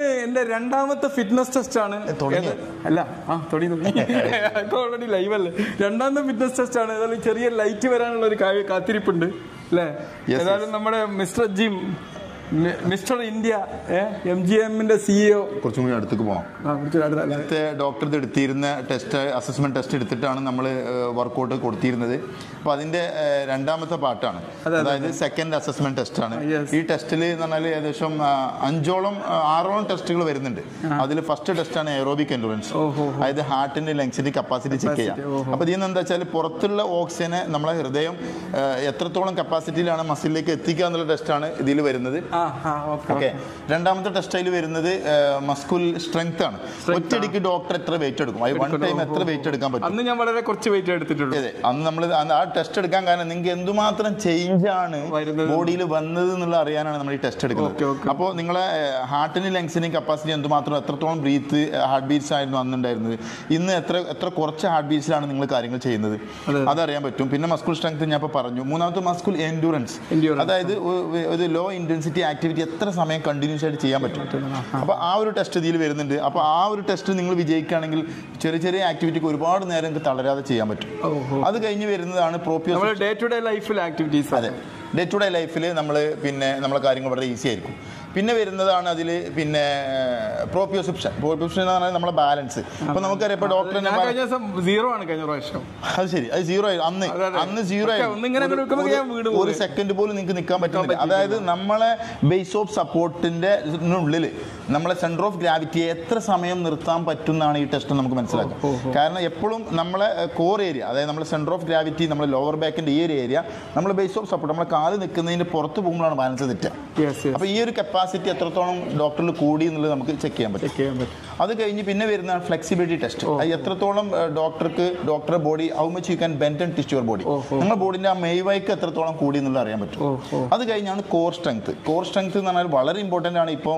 എന്റെ രണ്ടാമത്തെ fitness test ആണ് തുടങ്ങിയോ? ഏത്? അല്ല ആ തുടങ്ങി ഇപ്പൊ ഓൾറെഡി ലൈവ് അല്ലേ രണ്ടാമത്തെ ഫിറ്റ്നസ് ടെസ്റ്റ് ആണ് ഏതായാലും ചെറിയ ലൈറ്റ് വരാനുള്ള ഒരു കാ- കാത്തിരിപ്പുണ്ട് അല്ലേ Yes, ഏതായാലും നമ്മുടെ മിസ്റ്റർ ജിം മി- മിസ്റ്റർ ഇന്ത്യ എം ജി എമ്മിന്റെ സിഇഒ കുറച്ചും കൂടി അടുത്തേക്ക് പോകണം നേരത്തെ ഡോക്ടർ ഇത് എടുത്തിരുന്ന ടെസ്റ്റ് അസസ്മെന്റ് ടെസ്റ്റ് എടുത്തിട്ടാണ് നമ്മൾ വർക്കൗട്ട് കൊടുത്തിരുന്നത് അപ്പോൾ അതിന്റെ ഏഹ്, രണ്ടാമത്തെ പാർട്ടാണ് അതെ, അതെ. അതായത് സെക്കൻഡ് അസസ്മെന്റ് ടെസ്റ്റ് ആണ് Yes. ഈ ടെസ്റ്റിൽ എന്ന് പറഞ്ഞാൽ ഏകദേശം ആ, അഞ്ചോളം ആ, ആറോളം ടെസ്റ്റുകൾ വരുന്നുണ്ട് അതിൽ ഫസ്റ്റ് ടെസ്റ്റ് ആണ് എയറോബിക് എൻഡുറൻസ് ഓഹോ. അതായത് ഹാർട്ടിന്റെ ലങ്സിന്റെ കപ്പാസിറ്റി ചെക്ക് ചെയ്യാം Capacity, ഓഹോ. അപ്പോൾ ഇതിൽ നിന്ന് എന്താ വെച്ചാൽ പുറത്തുള്ള ഓക്സിജനെ നമ്മളെ ഹൃദയം ഏഹ്, എത്രത്തോളം കപ്പാസിറ്റിയിലാണ് മസിലിലേക്ക് എത്തിക്കുക എന്നുള്ള ടെസ്റ്റാണ് ഇതിൽ വരുന്നത് ആ ആ ഓക്കെ ഓക്കെ രണ്ടാമത്തെ ടെസ്റ്റ് അതിൽ വരുന്നത് മസ്കുൽ സ്ട്രെങ്ത് ആണ് ഒറ്റയടിക്ക് ഡോക്ടർ എത്ര വെയിറ്റ് എടുക്കും അത് വൺ ടൈം എത്ര വെയിറ്റ് എടുക്കാൻ പറ്റും അന്ന് ഞാൻ വളരെ കുറച്ച് വെയിറ്റ് എടുത്തിട്ടുള്ളൂ അതെ അന്ന് നമ്മൾ ആ ടെസ്റ്റ് എടുക്കാൻ കാരണം നിങ്ങൾക്ക് എന്തുമാത്രം ചേഞ്ച് ആണ് വരുന്നത്. ബോഡിയിൽ വന്നത് എന്നുള്ള അറിയാനാണ് നമ്മൾ ഈ ടെസ്റ്റ് Okay, എടുക്കുന്നത് okay. അപ്പോൾ നിങ്ങളെ ഹാർട്ടിന് ലങ്സിനും കപ്പാസിറ്റി എന്തുമാത്രം എത്രത്തോളം ബ്രീത്ത് ഹാർട്ട് ബീറ്റ്സ് ആയിരുന്നു അന്നുണ്ടായിരുന്നത് ഇന്ന് എത്ര എത്ര കുറച്ച് ഹാർട്ട് ബീറ്റ്സിലാണ് നിങ്ങൾ കാര്യങ്ങൾ ചെയ്യുന്നത് അതെ. അതറിയാൻ പറ്റും പിന്നെ മസ്കുൽ സ്ട്രെങ്ത് ഞാൻ ഇപ്പോൾ പറഞ്ഞു മൂന്നാമത്തെ മസ്കുൽ എൻഡൂറൻസ് Endurance. അതായത് ഒ- ഒരു ലോ ഇന്റൻസിറ്റി ആക്ടിവിറ്റി എത്ര സമയം കണ്ടിന്യൂസ് ആയിട്ട് ചെയ്യാൻ പറ്റും അപ്പോൾ ആ ഒരു ടെസ്റ്റ് ഇതിൽ വരുന്നുണ്ട് അപ്പോൾ ആ ഒരു ടെസ്റ്റ് നിങ്ങൾ വിജയിക്കുകയാണെങ്കിൽ ചെറിയ ചെറിയ ആക്ടിവിറ്റിക്ക് ഒരുപാട് നേരം നിങ്ങൾക്ക് തളരാതെ ചെയ്യാൻ പറ്റും ഓഹോ. അത് കഴിഞ്ഞ് വരുന്നതാണ് പ്രോപ്പിയോസ് നമ്മുടെ ഡേ ടു ഡേ ലൈഫിൽ ആക്ടിവിറ്റീസ് അതെ ഡേ ടു ഡേ ലൈഫിൽ നമ്മൾ പിന്നെ നമ്മളെ കാര്യങ്ങൾ വളരെ ഈസി ആയിരിക്കും പിന്നെ വരുന്നതാണ് അതിൽ പിന്നെ പ്രോപ്യോസിപ്ഷൻ പ്രോപ്യോസിപ്ഷൻ എന്ന് പറഞ്ഞാൽ നമ്മളെ ബാലൻസ് അപ്പോൾ നമുക്കറിയാം ഇപ്പോൾ ഡോക്ടർ ഞാൻ കഴിഞ്ഞ ദിവസം സീറോ ആണ് കഴിഞ്ഞ പ്രാവശ്യം അത് ശരി അത് സീറോ ആയി അന്ന് അതെ, അതെ. അന്ന് സീറോ പക്ഷേ ഒന്നിങ്ങനെ അങ്ങോട്ട് വെക്കുമ്പോൾ ഞാൻ വീണ് ഒരു പോകും. സെക്കൻഡ് പോലും നിങ്ങൾക്ക് നിൽക്കാൻ പറ്റുന്നില്ല പറ്റിയില്ല. അതായത് നമ്മളെ ബേസ് ഓഫ് സപ്പോർട്ടിന്റെ ഉള്ളിൽ നമ്മളെ സെന്റർ ഓഫ് ഗ്രാവിറ്റിയെ എത്ര സമയം നിർത്താൻ പറ്റുന്നതാണ് ഈ ടെസ്റ്റ് നമുക്ക് മനസ്സിലാക്കുക ഓ, ഓ. കാരണം എപ്പോഴും നമ്മളെ കോർ ഏരിയ അതായത് നമ്മുടെ സെന്റർ ഓഫ് ഗ്രാവിറ്റി നമ്മുടെ ലോവർ ബാക്കിന്റെ ഈ ഒരു ഏരിയ നമ്മുടെ ബേസ് ഓഫ് സപ്പോർട്ട് നമ്മളെ കാല് നിൽക്കുന്നതിന്റെ പുറത്ത് പോകുമ്പോഴാണ് ബാലൻസ് തെറ്റുക യെസ് യെസ് അപ്പൊ ഈ ഒരു കപ്പാസിറ്റി എത്രത്തോളം ഡോക്ടറിൽ കൂടി എന്നുള്ളത് നമുക്ക് ചെക്ക് ചെയ്യാൻ പറ്റും ചെക്ക് ചെയ്യാൻ പറ്റും അത് കഴിഞ്ഞ് പിന്നെ വരുന്ന ഫ്ലെക്സിബിലിറ്റി ടെസ്റ്റ് അത് എത്രത്തോളം ഡോക്ടർക്ക് ഡോക്ടറെ body how much you can bend and twist your body ഓ, ഓ. നിങ്ങളുടെ ബോഡിന്റെ ആ മെയ്വൈക്ക് എത്രത്തോളം കൂടി എന്നുള്ളത് അറിയാൻ പറ്റും ഓ, ഓ. അത് കഴിഞ്ഞാണ് കോർ സ്ട്രെങ്ത് കോർ സ്ട്രെങ്ത് എന്ന് പറഞ്ഞാൽ വളരെ ഇമ്പോർട്ടൻ്റ് ആണ് ഇപ്പോൾ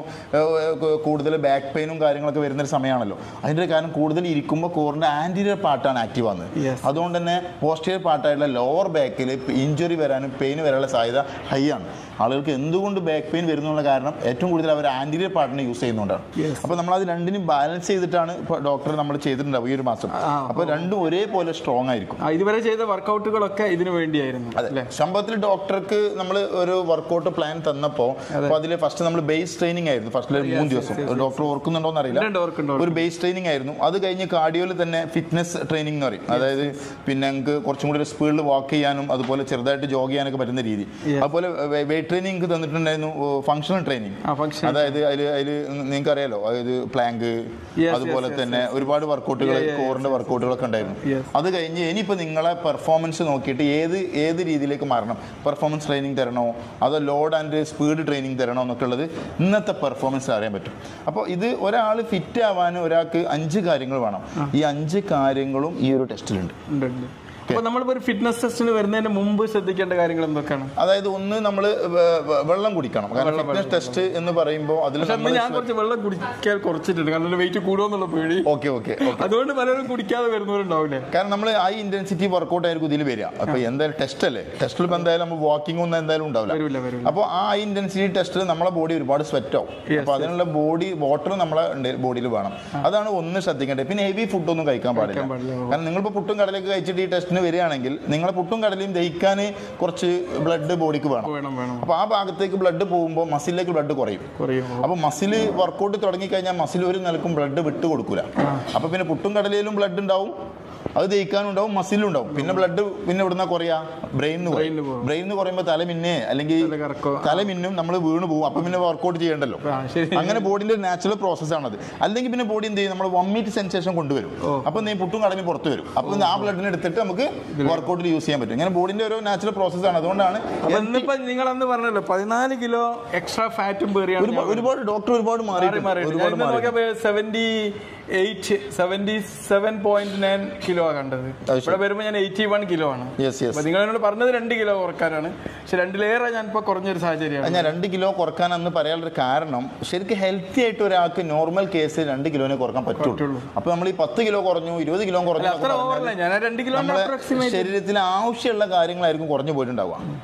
കൂടുതൽ ബാക്ക് പെയിനും കാര്യങ്ങളൊക്കെ വരുന്ന ഒരു സമയമാണല്ലോ അതിന്റെ കാരണം കൂടുതൽ ഇരിക്കുമ്പോൾ കോറിന്റെ ആന്റീരിയർ പാർട്ടാണ് ആക്റ്റീവ് ആകുന്നത് Yes. അതുകൊണ്ട് തന്നെ പോസ്റ്റീരിയർ പാർട്ടായിട്ടുള്ള ലോവർ ബാക്കിൽ ഇഞ്ചുറി വരാനും പെയിൻ വരാനുള്ള സാധ്യത ഹൈ ആണ് ആളുകൾക്ക് എന്തുകൊണ്ട് ബാക്ക് പെയിൻ വരുന്നുള്ള കാരണം ഏറ്റവും കൂടുതൽ അവർ ആന്റീരിയർ പാർട്ടിനെ യൂസ് ചെയ്യുന്നതുകൊണ്ടാണ് Yes. അപ്പോൾ നമ്മൾ അത് രണ്ടിനും ബാലൻസ് ചെയ്തിട്ടാണ് ഇപ്പോൾ ഡോക്ടർ നമ്മൾ ചെയ്തിട്ടുണ്ടാവും ഈ ഒരു മാസം ആ, അപ്പോൾ രണ്ടും ഒരേപോലെ സ്ട്രോങ് ആയിരിക്കും ആ, ഇതുവരെ ചെയ്ത വർക്കൗട്ടുകളൊക്കെ ഇതിനു വേണ്ടിയായിരുന്നു അതെ അല്ലേ ശമ്പളത്തിൽ ഡോക്ടർക്ക് നമ്മൾ ഒരു വർക്കൗട്ട് പ്ലാൻ തന്നപ്പോൾ അപ്പോൾ അതിൽ ഫസ്റ്റ് നമ്മൾ ബേസ് ട്രെയിനിങ് ആയിരുന്നു ഫസ്റ്റിലെ മൂന്ന് ദിവസം ഡോക്ടർ ഓർക്കുന്നുണ്ടോ ഉണ്ട്, എന്നറിയില്ല ഓർക്കുന്നുണ്ട്, ഒരു ബേസ് ട്രെയിനിങ് ആയിരുന്നു അത് കഴിഞ്ഞ് കാർഡിയോയിൽ തന്നെ ഫിറ്റ്നസ് ട്രെയിനിങ് എന്ന് പറയും അതായത് പിന്നെ നിങ്ങൾക്ക് കുറച്ചും കൂടി സ്പീഡിൽ വാക്ക് ചെയ്യാനും അതുപോലെ ചെറുതായിട്ട് ജോഗ് ചെയ്യാനൊക്കെ പറ്റുന്ന രീതി Yes. അതുപോലെ വെയിറ്റ് ട്രെയിനിങ് തന്നിട്ടുണ്ടായിരുന്നു ഫങ്ഷണൽ ട്രെയിനിങ് ആ ഫംഗ്ഷൻ അതായത് അതിൽ അതിൽ നിങ്ങൾക്ക് അറിയാലോ അതായത് പ്ലാങ്ക് Yes, അതുപോലെ yes, yes, തന്നെ ഒരുപാട് വർക്കൗട്ടുകൾ Yeah, yeah, കോറിന്റെ വർക്കൗട്ടുകളൊക്കെ ഉണ്ടായിരുന്നു Yes. അത് കഴിഞ്ഞ് ഇനിയിപ്പോൾ നിങ്ങളെ പെർഫോമൻസ് നോക്കിയിട്ട് ഏത് ഏത് രീതിയിലേക്ക് മാറണം പെർഫോമൻസ് ട്രെയിനിങ് തരണോ അതോ ലോഡ് ആൻഡ് സ്പീഡ് ട്രെയിനിങ് തരണോ എന്നൊക്കെ ഉള്ളത് ഇന്നത്തെ പെർഫോമൻസ് അറിയാൻ പറ്റും അപ്പോൾ ഇത് ഒരാൾ ഫിറ്റ് ആവാൻ ഒരാൾക്ക് അഞ്ച് കാര്യങ്ങൾ വേണം ഈ അഞ്ച് കാര്യങ്ങളും ഈ ഒരു ടെസ്റ്റിലുണ്ട് ഉണ്ട് ഉണ്ട് അപ്പൊ നമ്മളിപ്പോ ഒരു ഫിറ്റ്നസ് ടെസ്റ്റിന് വരുന്നതിന് മുമ്പ് ശ്രദ്ധിക്കേണ്ട കാര്യങ്ങൾ എന്തൊക്കെയാണ് അതായത് ഒന്ന് നമ്മൾ വെള്ളം കുടിക്കണം കാരണം ഫിറ്റ്നസ് ടെസ്റ്റ് എന്ന് പറയുമ്പോൾ അതിൽ പക്ഷെ അന്ന് ഞാൻ കുറച്ച് വെള്ളം കുടിക്കാൻ കുറച്ചിട്ടുണ്ട് കാരണം വെയിറ്റ് കൂടുമെന്നുള്ള പേടി ഓക്കെ ഓക്കെ അതുകൊണ്ട് പലരും കുടിക്കാതെ വരുന്നവരുണ്ടാവില്ലേ കാരണം നമ്മൾ ഹൈ ഇന്റൻസിറ്റി വർക്കൗട്ട് ആയിരിക്കും ഇതിൽ വരിക അപ്പൊ എന്തായാലും ടെസ്റ്റ് അല്ലേ ടെസ്റ്റിൽ ഇപ്പൊ എന്തായാലും നമ്മൾ വാക്കിംഗ് ഒന്നും എന്തായാലും ഉണ്ടാവില്ല വരൂല വരൂല അപ്പോൾ ആ ഹൈ ഇന്റൻസിറ്റി ടെസ്റ്റിൽ നമ്മളെ ബോഡി ഒരുപാട് സ്വെറ്റ് ആവും Yes, അപ്പൊ അതിനുള്ള ബോഡി വാട്ടർ നമ്മളെ ബോഡിയിൽ വേണം അതാണ് ഒന്ന് ശ്രദ്ധിക്കേണ്ടത് പിന്നെ ഹെവി ഫുഡ് ഒന്നും കഴിക്കാൻ പാടില്ല പാടില്ല, ഓ. കാരണം നിങ്ങളിപ്പോൾ പുട്ടും കടലൊക്കെ കഴിച്ചിട്ട് ഈ ടെസ്റ്റിന് വരികയാണെങ്കിൽ നിങ്ങളെ പുട്ടും കടലയും ദഹിക്കാൻ കുറച്ച് ബ്ലഡ് ബോഡിക്ക് വേണം വേണം വേണം അപ്പോൾ ആ ഭാഗത്തേക്ക് ബ്ലഡ് പോകുമ്പോൾ മസിലിലേക്ക് ബ്ലഡ് കുറയും കുറയും അപ്പൊ മസിൽ വർക്കൗട്ട് തുടങ്ങി കഴിഞ്ഞാൽ മസിൽ ഒരു നിലക്കും ബ്ലഡ് വിട്ട് കൊടുക്കൂല അപ്പൊ പിന്നെ പുട്ടും കടലയിലും ബ്ലഡ് ഉണ്ടാവും അത് ദഹിക്കാനും ഉണ്ടാവും മസിലും ഉണ്ടാവും പിന്നെ ബ്ലഡ് പിന്നെ ഇവിടുന്ന കുറയാ ബ്രെയിനിന് Brain ന് പോകും. ബ്രെയിനിന് കുറയുമ്പോൾ തല മിന്നെ അല്ലെങ്കിൽ തല കറക്കോ. തല മിന്നും നമ്മൾ വീണ് പോകും അപ്പൊ പിന്നെ വർക്കൗട്ട് ചെയ്യണ്ടല്ലോ ആ, ശരി. അങ്ങനെ ബോഡിന്റെ നാച്ചുറൽ പ്രോസസ് ആണത് അല്ലെങ്കിൽ പിന്നെ ബോഡി എന്ത് ചെയ്യും നമ്മൾ വമ്മീറ്റ് സെൻസേഷൻ കൊണ്ടുവരും ഓ. അപ്പൊ നീ പുട്ടും കടലും പുറത്ത് വരും അപ്പൊ ആ ബ്ലഡിനെ എടുത്തിട്ട് നമുക്ക് വർക്കൗട്ടിൽ യൂസ് ചെയ്യാൻ പറ്റും ഇങ്ങനെ ബോഡിന്റെ ഒരു നാച്ചുറൽ പ്രോസസ് ആണ് അതുകൊണ്ടാണ് അപ്പൊ ഇന്നിപ്പോ നിങ്ങൾ അന്ന് പറഞ്ഞല്ലോ പതിനാല് കിലോ എക്സ്ട്രാ ഫാറ്റും പേറിയാണ് ഒരുപാട് ഒരുപാട് ഡോക്ടർ ഒരുപാട് മാറി മാറി മാറി ഒരുപാട് മാറി seventy eight seventy seven point nine kilo കണ്ടത് അത് ശരി. ഇവിടെ വരുമ്പോൾ ഞാൻ എയ്റ്റി വൺ കിലോ ആണ് യെസ് യെസ് അപ്പൊ നിങ്ങൾ എന്നോട് പറഞ്ഞത് രണ്ട് കിലോ കുറക്കാനാണ് പക്ഷെ രണ്ടിലേറെ ഞാൻ ഇപ്പൊ കുറഞ്ഞൊരു സാഹചര്യമാണ് ഞാൻ രണ്ട് കിലോ കുറക്കാൻ അന്ന് പറയാനുള്ള ഒരു കാരണം ശരിക്കും ഹെൽത്തി ആയിട്ട് ഒരാൾക്ക് നോർമൽ കേസ് രണ്ട് കിലോനെ കുറക്കാൻ പറ്റുള്ളൂ പറ്റുള്ളൂ. അപ്പൊ നമ്മൾ ഈ പത്ത് കിലോ കുറഞ്ഞു ഇരുപത് കിലോ കുറഞ്ഞു അല്ല, അത്ര എന്നൊക്കെ ഓവറല്ല പറഞ്ഞാൽ ഞാൻ ആ രണ്ട് കിലോ നമ്മളെ അപ്രോക്സിമേറ്റ് ശരീരത്തിന് ആവശ്യമുള്ള കാര്യങ്ങളായിരിക്കും കുറഞ്ഞു പോയിട്ടുണ്ടാവുക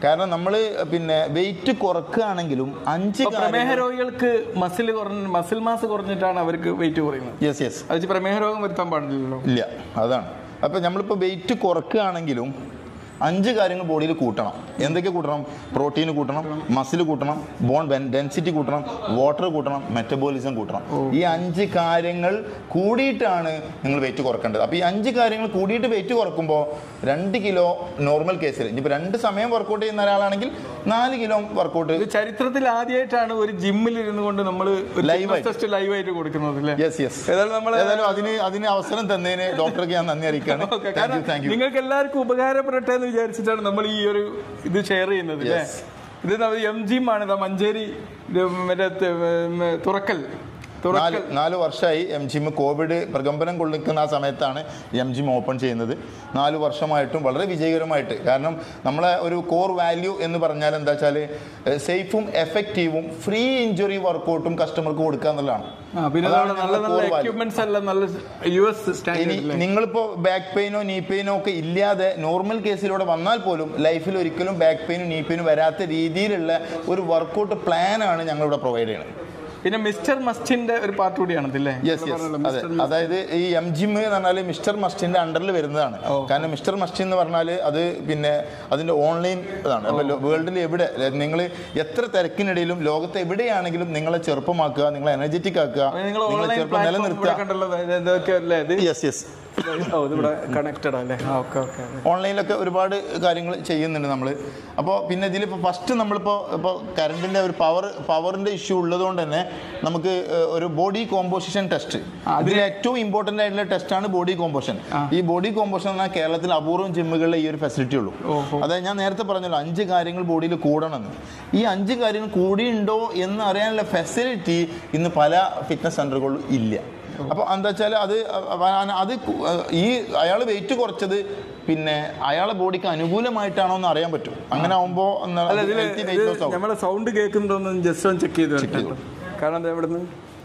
കാരണം നമ്മൾ പിന്നെ വെയിറ്റ് കുറക്കുകയാണെങ്കിലും അഞ്ച് ഇപ്പൊ പ്രമേഹ രോഗികൾക്ക് മസിൽ കുറഞ്ഞ മസിൽ മാസ് കുറഞ്ഞിട്ടാണ് അവർക്ക് വെയിറ്റ് കുറയുന്നത് യെസ് യെസ് അത് വെച്ച് പ്രമേഹ രോഗം വരുത്താൻ പാടില്ലല്ലോ ഇല്ല അതാണ് അപ്പോൾ നമ്മളിപ്പോൾ വെയിറ്റ് കുറക്കുകയാണെങ്കിലും അഞ്ച് കാര്യങ്ങൾ ബോഡിയിൽ കൂട്ടണം എന്തൊക്കെ കൂട്ടണം പ്രോട്ടീൻ കൂട്ടണം മസിൽ കൂട്ടണം ബോൺ ഡെൻസിറ്റി കൂട്ടണം വാട്ടർ കൂട്ടണം മെറ്റബോളിസം കൂട്ടണം ഈ അഞ്ച് കാര്യങ്ങൾ കൂടിയിട്ടാണ് നിങ്ങൾ വെയിറ്റ് കുറക്കേണ്ടത് അപ്പോൾ ഈ അഞ്ച് കാര്യങ്ങൾ കൂടിയിട്ട് വെയിറ്റ് കുറക്കുമ്പോൾ രണ്ട് കിലോ നോർമൽ കേസിൽ ഇനിയിപ്പോൾ രണ്ട് സമയം വർക്കൗട്ട് ചെയ്യുന്ന ഒരാളാണെങ്കിൽ നാല് കിലോ വർക്കൗട്ട് ഇത് ചരിത്രത്തിൽ ആദ്യമായിട്ടാണ് ഒരു ജിമ്മിൽ ഇരുന്നു കൊണ്ട് നമ്മൾ Live ആയിട്ട്. ടെസ്റ്റ് ലൈവ് ആയിട്ട് കൊടുക്കുന്നത് അല്ലേ യെസ് യെസ് ഏതായാലും നമ്മള് ഏതായാലും അതിന് അതിന് അവസരം തന്നതിന് ഡോക്ടർക്ക് ഞാൻ നന്ദി അറിയിക്കുകയാണ് ഓക്കേ, താങ്ക് യു കാരണം താങ്ക് യു നിങ്ങൾക്ക് എല്ലാവർക്കും ഉപകാരപ്പെടട്ടെ എന്ന് വിചാരിച്ചിട്ടാണ് നമ്മൾ ഈ ഒരു ഇത് ഷെയർ ചെയ്യുന്നത് അല്ലേ Yes. ഇത് നമ്മൾ എം ജിം ആണ് ഇതാ മഞ്ചേരി ഇത് മറ്റേ ത- ഉം, തുറക്കൽ നാല് തുറക്കൽ നാല് വർഷമായി എം ജിം കോവിഡ് പ്രകമ്പനം കൊള്ളിക്കുന്ന ആ സമയത്താണ് എം ജിം ഓപ്പൺ ചെയ്യുന്നത് നാല് വർഷമായിട്ടും വളരെ വിജയകരമായിട്ട് കാരണം നമ്മളെ ഒരു കോർ വാല്യൂ എന്ന് പറഞ്ഞാൽ എന്താ വെച്ചാൽ സേഫും എഫക്റ്റീവും ഫ്രീ ഇഞ്ചുറി വർക്കൗട്ടും കസ്റ്റമർക്ക് കൊടുക്കുക എന്നുള്ളതാണ് ആ, പിന്നെ അതാണ് നമ്മുടെ നല്ല ഞങ്ങളുടെ നല്ല core value. എക്യുപ്മെന്റ്സ് എല്ലാം നല്ല യു എസ് ഇനി സ്റ്റാൻഡേർഡ് അല്ലേ നിങ്ങളിപ്പോ ബാക്ക് പെയിനോ നീ പെയിനോ ഒക്കെ ഇല്ലാതെ നോർമൽ കേസിലൂടെ വന്നാൽ പോലും ലൈഫിൽ ഒരിക്കലും ബാക്ക് പെയിനും നീ പെയിനും വരാത്ത രീതിയിലുള്ള ഒരു വർക്കൗട്ട് പ്ലാൻ ആണ് ഞങ്ങൾ ഇവിടെ പ്രൊവൈഡ് ചെയ്യുന്നത് പിന്നെ മിസ്റ്റർ മസ്റ്റിന്റെ ഒരു പാർട്ട് കൂടിയാണ് ഇതില്ലേ യെസ് യെസ് അതെ അതായത് ഈ എം ജിം എന്ന് പറഞ്ഞാൽ മിസ്റ്റർ മസ്റ്റിന്റെ അണ്ടറിൽ വരുന്നതാണ് കാരണം മിസ്റ്റർ മസ്റ്റ് എന്ന് പറഞ്ഞാൽ അത് പിന്നെ അതിന്റെ ഓൺലൈൻ ഇതാണ് അപ്പൊ വേൾഡിൽ എവിടെ നിങ്ങൾ എത്ര തിരക്കിനിടയിലും ലോകത്ത് എവിടെയാണെങ്കിലും നിങ്ങളെ ചെറുപ്പമാക്കുക നിങ്ങളെ എനർജറ്റിക് ആക്കുക നിങ്ങൾ നിങ്ങളെ ഓൺലൈൻ ചെറുപ്പം പ്ലാറ്റ്ഫോം നിലനിർത്തുക കണ്ടല്ലോ ഇത് ഇതൊക്കെ അല്ലേ ഇത് യെസ് യെസ് ഓ ഇതിവിടെ കണക്റ്റഡ് അല്ലേ ആ ഓക്കെ ഓക്കെ ഓൺലൈനിലൊക്കെ ഒരുപാട് കാര്യങ്ങൾ ചെയ്യുന്നുണ്ട് നമ്മൾ അപ്പോൾ പിന്നെ ഇതിലിപ്പോൾ ഫസ്റ്റ് നമ്മളിപ്പോൾ ഇപ്പോൾ കറണ്ടിൻ്റെ ഒരു പവർ പവറിൻ്റെ ഇഷ്യൂ ഉള്ളതുകൊണ്ട് തന്നെ നമുക്ക് ഏഹ്, ഒരു ബോഡി കോമ്പോസിഷൻ ടെസ്റ്റ് അതിൽ ഏറ്റവും ഇമ്പോർട്ടൻ്റ് ആയിട്ടുള്ള ടെസ്റ്റാണ് ബോഡി കോമ്പോസിഷൻ ഈ ബോഡി കോമ്പോസിഷൻ എന്നാൽ കേരളത്തിൽ അപൂർവം ജിമ്മുകളിൽ ഈ ഒരു ഫെസിലിറ്റി ഉള്ളൂ ഓഹോ. അതായത് ഞാൻ നേരത്തെ പറഞ്ഞല്ലോ അഞ്ച് കാര്യങ്ങൾ ബോഡിയിൽ കൂടണമെന്ന് ഈ അഞ്ച് കാര്യങ്ങൾ കൂടിയുണ്ടോ എന്ന് അറിയാനുള്ള ഫെസിലിറ്റി ഇന്ന് പല ഫിറ്റ്നസ് സെൻ്ററുകളിലും ഇല്ല അപ്പോൾ എന്താ വെച്ചാൽ അത് അവ- അത് കു- ഈ അയാൾ വെയിറ്റ് കുറച്ചത് പിന്നെ അയാളെ ബോഡിക്ക് അനുകൂലമായിട്ടാണോ എന്ന് അറിയാൻ പറ്റും അങ്ങനെ ആവുമ്പോൾ അല്ല ഇതില് ഇത് നമ്മളെ സൗണ്ട് കേൾക്കുന്നുണ്ടോന്ന് ജസ്റ്റ് ഒന്ന് ചെക്ക് ചെയ്ത് വരട്ടെ ചെയ്തോ. കാരണം ഇത് എവിടുന്ന്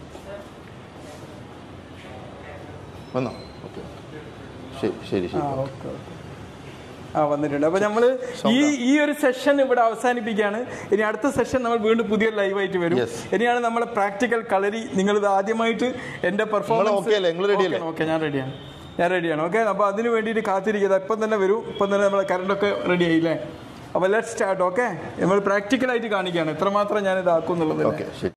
വന്നോ ഓക്കെ ശരി ശരി ആ ശരി ഓക്കെ ഓക്കെ ആ വന്നിട്ടുണ്ട് അപ്പൊ നമ്മള് ഈ ഈ ഒരു സെഷൻ ഇവിടെ അവസാനിപ്പിക്കുകയാണ് ഇനി അടുത്ത സെഷൻ നമ്മൾ വീണ്ടും പുതിയ ലൈവായിട്ട് വരും Yes. ഇനിയാണ് നമ്മളെ പ്രാക്ടിക്കൽ കളരി നിങ്ങൾ ഇത് ആദ്യമായിട്ട് എന്റെ okay അല്ലേ? നിങ്ങൾ ready അല്ലേ? ഓക്കെ ഞാൻ റെഡിയാണ് ഞാൻ റെഡിയാണ് ഓക്കെ അപ്പൊ അതിന് വേണ്ടിയിട്ട് കാത്തിരിക്കുക ഇപ്പം തന്നെ വരും ഇപ്പം തന്നെ നമ്മളെ കറണ്ട് ഒക്കെ റെഡി ആയില്ലേ അപ്പൊ ലെറ്റ് സ്റ്റാർട്ട് ഓക്കെ നമ്മൾ പ്രാക്ടിക്കലായിട്ട് കാണിക്കുകയാണ് എത്രമാത്രം ഞാൻ ഇതാക്കും എന്നുള്ളത് ഓക്കെ ശരി